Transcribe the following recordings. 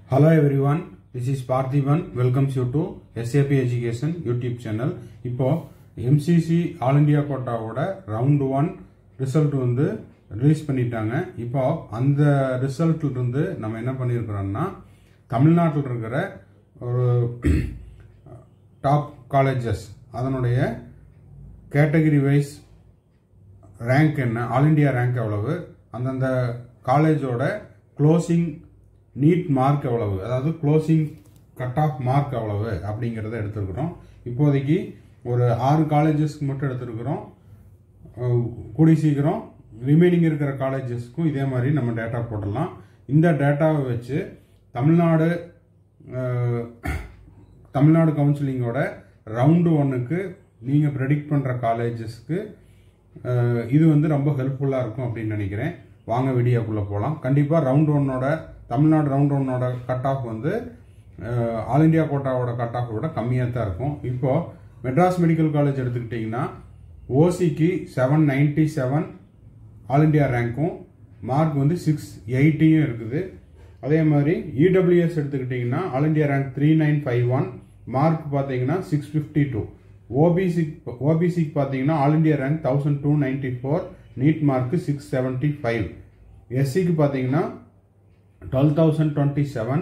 Hello everyone, this is Parthiban. Welcomes you to SAP Education YouTube channel. இப்போ MCC all India கோட்டாவோட round one result வந்து release பண்ணிட்டாங்க இப்போ அந்த ரிசல்ட்ல இருந்து நம்ம என்ன பண்ணியிருக்கிறோம்னா தமிழ்நாட்டில் இருக்கிற ஒரு டாப் காலேஜஸ் அதனுடைய கேட்டகரி வைஸ் ரேங்க் என்ன ஆல் இண்டியா ரேங்க் எவ்வளவு அந்தந்த காலேஜோட க்ளோசிங் நீட் மார்க் எவ்வளவு அதாவது க்ளோசிங் கட் ஆஃப் மார்க் எவ்வளவு அப்படிங்கிறத எடுத்துருக்குறோம் இப்போதைக்கு ஒரு ஆறு காலேஜஸ்க்கு மட்டும் எடுத்துருக்குறோம் அஹ் கூடி சீக்கிரம் ரிமைனிங் இருக்கிற காலேஜஸ்க்கும் இதே மாதிரி நம்ம டேட்டா போடலாம் இந்த டேட்டாவை வச்சு தமிழ்நாடு அஹ், தமிழ்நாடு கவுன்சிலிங்கோட ரவுண்டு ஒன்றுக்கு நீங்கள் ப்ரெடிக்ட் பண்ணுற காலேஜஸ்க்கு இது வந்து ரொம்ப ஹெல்ப்ஃபுல்லாக இருக்கும் அப்படின்னு நினைக்கிறேன் வாங்க வீடியோக்குள்ளே போகலாம் கண்டிப்பாக ரவுண்ட் ஒன்னோட தமிழ்நாடு ரவுண்ட் ஒன்னோட கட் ஆஃப் வந்து அஹ், ஆல் இந்தியா கோட்டாவோட கட் ஆஃப் விட கம்மியாக தான் இருக்கும் இப்போது மெட்ராஸ் மெடிக்கல் காலேஜ் எடுத்துக்கிட்டிங்கன்னா ஓசிக்கு seven ninety seven all India ரேங்க்கும் மார்க் வந்து சிக்ஸ் எயிட்டியும் இருக்குது அதே மாதிரி இடபிள்யூஎஸ் எடுத்துக்கிட்டிங்கன்னா all India rank three nine five one mark பார்த்தீங்கன்னா சிக்ஸ் ஃபிஃப்டி டூ ஓபிசி ஓபிசிக்கு பார்த்தீங்கன்னா all India rank thousand two ninety four NEET mark six seventy five எஸ்சிக்கு பார்த்தீங்கன்னா twelve thousand twenty seven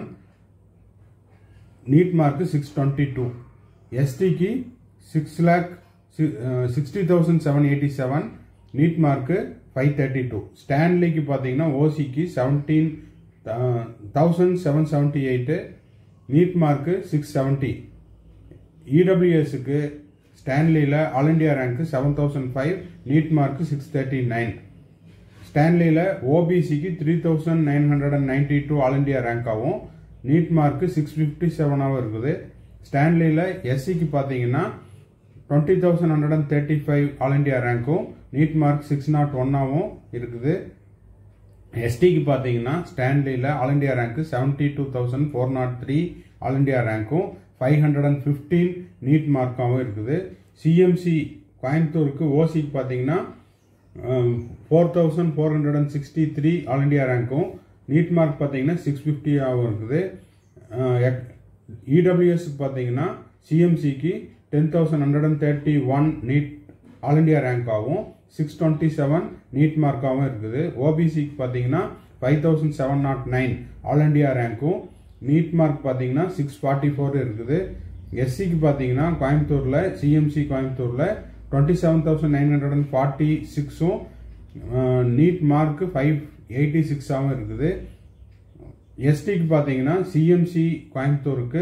NEET mark six twenty two எஸ்டிக்கு six lakh sixty thousand seven eighty seven NEET mark five thirty two ஸ்டான்லிக்கு பார்த்தீங்கன்னா ஓசிக்கு seventeen thousand seven seventy eight NEET mark six seventy இடபிள்யூஎஸ்க்கு ஸ்டான்லியில் all India rank seven thousand five NEET mark six thirty nine ஸ்டான்லியில் ஓபிசிக்கு three thousand nine hundred and ninety two all India ரேங்காகவும் NEET mark six fifty செவனாகவும் இருக்குது ஸ்டான்லியில் எஸ்சிக்கு பார்த்தீங்கன்னா twenty thousand hundred and thirty five all India ரேங்க்கும் NEET mark six naught ஒன்னாகவும் இருக்குது எஸ்டிக்கு பார்த்தீங்கன்னா ஸ்டான்லியில் all India rank seventy two thousand four naught three all India ரேங்க்கும் five hundred and fifteen NEET மார்க்காகவும் இருக்குது சிஎம்சி கோயம்புத்தூருக்கு ஓசிக்கு பார்த்தீங்கன்னா four thousand four hundred and sixty three all India ரேங்க்கும் நீட் மார்க் பார்த்தீங்கன்னா சிக்ஸ் ஃபிஃப்டியாகவும் இருக்குது இடபிள்யூஎஸ்க்கு பார்த்தீங்கன்னா சிஎம்சிக்கு ten thousand hundred and thirty one NEET all India ரேங்காகவும் சிக்ஸ் டுவெண்ட்டி செவன் நீட் மார்க்காகவும் இருக்குது ஓபிசிக்கு பார்த்தீங்கன்னா five thousand seven naught nine all India ரேங்க்கும் நீட் மார்க் பார்த்தீங்கன்னா சிக்ஸ் ஃபார்ட்டி ஃபோர் இருக்குது எஸ்சிக்கு பார்த்தீங்கன்னா கோயம்புத்தூரில் சிஎம்சி கோயம்புத்தூரில் twenty seven thousand nine hundred and forty சிக்ஸும் நீட் மார்க் ஃபைவ் எயிட்டி சிக்ஸாகவும் இருக்குது எஸ்டிக்கு பார்த்தீங்கன்னா சிஎம்சி கோயம்புத்தூருக்கு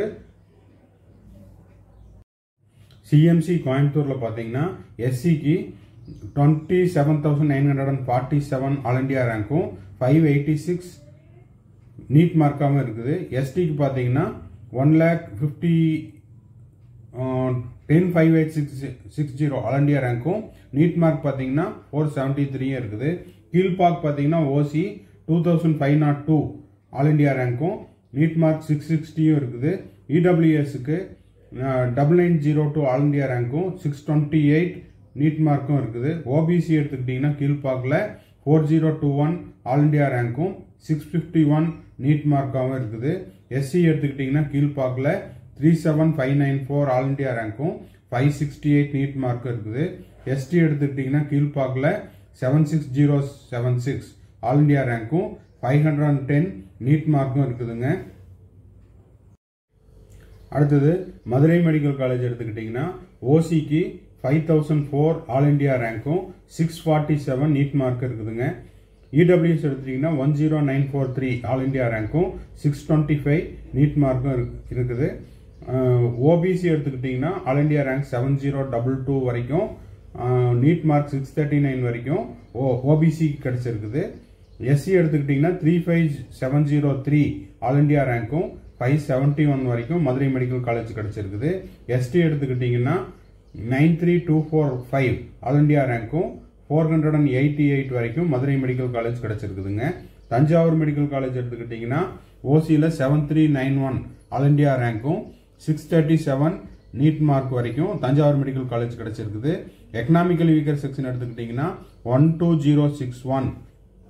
சிஎம்சி கோயம்புத்தூரில் பார்த்தீங்கன்னா எஸ்சிக்கு twenty seven thousand nine hundred and forty seven all India ரேங்க்கும் ஃபைவ் எயிட்டி சிக்ஸ் நீட் மார்க்காகவும் இருக்குது எஸ்டிக்கு பார்த்தீங்கன்னா one lakh fifty ten five eight six six zero all India ரேங்க்கும் நீட் மார்க் பார்த்தீங்கன்னா ஃபோர் செவன்ட்டி த்ரீயும் இருக்குது கீழ்பாக் பார்த்தீங்கன்னா OC two thousand five naught two all India ரேங்க்கும் நீட் மார்க் சிக்ஸ் சிக்ஸ்டியும் இருக்குது இடபிள்யூஎஸ்க்கு double nine zero two all India ரேங்க்கும் சிக்ஸ் டுவெண்ட்டி எயிட் நீட் மார்க்கும் இருக்குது ஓபிசி எடுத்துக்கிட்டிங்கன்னா கீழ்பாக்கில் four zero two one all India ரேங்க்கும் சிக்ஸ் ஃபிஃப்டி ஒன் நீட் மார்க்காகவும் இருக்குது எஸ்சி எடுத்துக்கிட்டிங்கன்னா கீழ்பாக்கில் three seven five nine four all India ரேங்க்கும் ஃபைவ் சிக்ஸ்டி எயிட் நீட் மார்க்கும் இருக்குது எஸ்டி எடுத்துக்கிட்டிங்கன்னா கீழ்பாக்கில் seven six zero seven six all India ரேங்க்கும் five hundred and ten NEET மார்க்கும் இருக்குதுங்க அடுத்தது மதுரை மெடிக்கல் காலேஜ் எடுத்துக்கிட்டிங்கன்னா ஓசிக்கு five thousand four all India ரேங்க்கும் six forty seven NEET mark இருக்குதுங்க இடபிள்யூஎஸ் எடுத்துட்டிங்கன்னா one zero nine four three all India ரேங்க்கும் சிக்ஸ் டுவெண்ட்டி ஃபைவ் நீட் மார்க்கும் இருக்குது ஓபிசி எடுத்துக்கிட்டிங்கன்னா all India rank seven zero double two வரைக்கும் NEET mark six thirty nine வரைக்கும் ஓ ஓபிசிக்கு கிடச்சிருக்குது எஸ்சி எடுத்துக்கிட்டிங்கன்னா three five seven zero three all India ரேங்க்கும் ஃபைவ் செவன்ட்டி ஒன் வரைக்கும் மதுரை மெடிக்கல் காலேஜ் கிடச்சிருக்குது எஸ்டி எடுத்துக்கிட்டிங்கன்னா nine three two four five all India ரேங்க்கும் four hundred and eighty eight வரைக்கும் மதுரை மெடிக்கல் காலேஜ் கிடச்சிருக்குதுங்க தஞ்சாவூர் மெடிக்கல் காலேஜ் எடுத்துக்கிட்டிங்கன்னா ஓசியில் seven three nine one all India ரேங்க்கும் six thirty seven NEET mark வரைக்கும் தஞ்சாவூர் மெடிக்கல் காலேஜ் கிடச்சிருக்குது எக்கனாமிக்கல் வீக்கர் செக்ஷன் எடுத்துக்கிட்டிங்கன்னா one two zero six one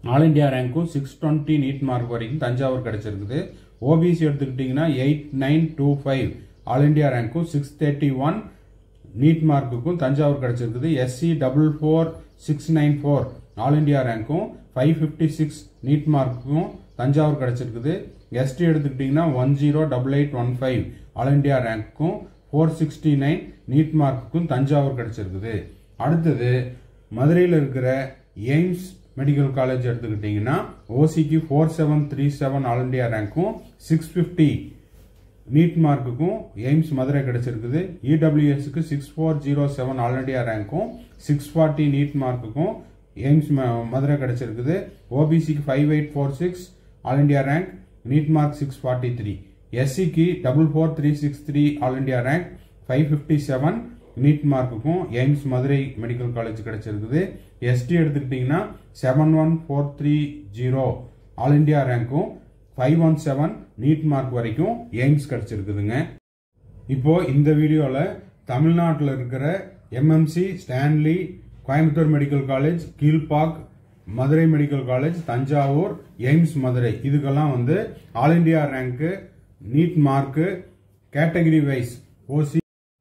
all India ரேங்க்கும் six twenty NEET mark வரைக்கும் தஞ்சாவூர் கிடைச்சிருக்குது ஓபிசி எடுத்துக்கிட்டிங்கன்னா eight nine two five all India ரேங்க்கும் six thirty one NEET மார்க்குக்கும் தஞ்சாவூர் கிடைச்சிருக்குது SC double four six nine four all India ரேங்க்கும் five fifty six NEET மார்க்குக்கும் தஞ்சாவூர் கிடைச்சிருக்குது எஸ்டி எடுத்துக்கிட்டிங்கன்னா one zero double eight one five all India ரேங்க்கும் four sixty nine NEET மார்க்குக்கும் தஞ்சாவூர் கிடைச்சிருக்குது அடுத்தது மதுரையில் இருக்கிற எய்ம்ஸ் மெடிக்கல் காலேஜ் எடுத்துக்கிட்டிங்கன்னா ஓசிக்கு four seven three seven all India ரேங்க்கும் சிக்ஸ் ஃபிஃப்டி நீட் மார்க்குக்கும் எய்ம்ஸ் மதுரை கிடைச்சிருக்குது இடபிள்யூஎஸ்க்கு six four zero seven all India ரேங்க்கும் சிக்ஸ் ஃபார்ட்டி நீட் மார்க்குக்கும் எய்ம்ஸ் மதுரை கிடைச்சிருக்குது ஓபிசிக்கு five eight four six all India rank NEET mark six forty three எஸ்சிக்கு double four three six three all India rank five fifty seven NEET மார்க்குக்கும் AIIMS Madurai medical college கிடைச்சிருக்குது ST எடுத்துக்கிட்டிங்கன்னா seven one four three zero all India ரேங்க்கும் five one seven NEET mark வரைக்கும் AIIMS கிடைச்சிருக்குதுங்க இப்போ இந்த வீடியோவில் தமிழ்நாட்டில் இருக்கிற MMC Stanley Coimbatore medical college Kilpauk Madurai medical college Thanjavur AIIMS Madurai இதுக்கெல்லாம் வந்து all India rank NEET mark category wise OC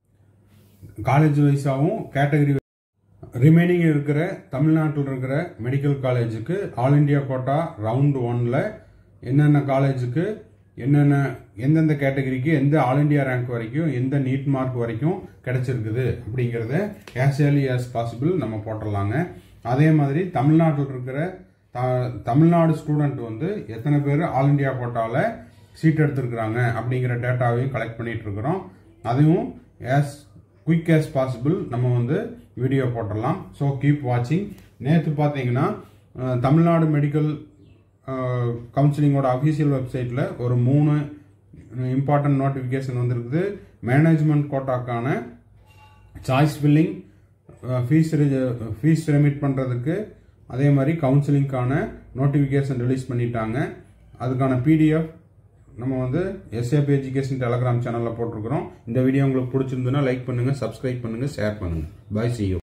college வைஸாகவும் கேட்டகரி ரிமைனிங் இருக்கிற தமிழ்நாட்டில் இருக்கிற மெடிக்கல் காலேஜுக்கு ஆல் இண்டியா கோட்டா ரவுண்ட் ஒன்ல என்னென்ன காலேஜுக்கு என்னென்ன எந்தெந்த கேட்டகரிக்கு எந்த ஆல் இண்டியா ரேங்க் வரைக்கும் எந்த நீட் மார்க் வரைக்கும் கிடைச்சிருக்குது அப்படிங்கிறத ஆஸ் ஏர்லி ஆஸ் பாசிபிள் நம்ம போட்டுடலாங்க அதே மாதிரி தமிழ்நாட்டில் இருக்கிற த- தமிழ்நாடு ஸ்டூடெண்ட் வந்து எத்தனை பேர் ஆல் இண்டியா கோட்டாவில் சீட் எடுத்திருக்கிறாங்க அப்படிங்கிற டேட்டாவையும் கலெக்ட் பண்ணிட்டு இருக்கிறோம் அதுவும் as குயிக் as பாசிபிள் நம்ம வந்து வீடியோ போட்டுடலாம் ஸோ கீப் வாட்சிங் நேற்று பார்த்தீங்கன்னா அஹ், தமிழ்நாடு மெடிக்கல் கவுன்சிலிங்கோட அஃபீஷியல் வெப்சைட்டில் ஒரு மூணு இம்பார்ட்டன்ட் நோட்டிஃபிகேஷன் வந்திருக்குது மேனேஜ்மெண்ட் கோட்டாக்கான choice filling fees fees remit பண்ணுறதுக்கு அதே மாதிரி கவுன்சிலிங்க்கான நோட்டிஃபிகேஷன் ரிலீஸ் பண்ணிட்டாங்க அதுக்கான பிடிஎஃப் நம்ம வந்து எஸ்ஏபி எஜுகேஷன் டெலகிராம் சேனலில் போட்டிருக்கிறோம் இந்த வீடியோ உங்களுக்கு பிடிச்சிருந்துன்னா லைக் பண்ணுங்கள் சப்ஸ்கிரைப் பண்ணுங்கள் ஷேர் பண்ணுங்கள் பை சி யூ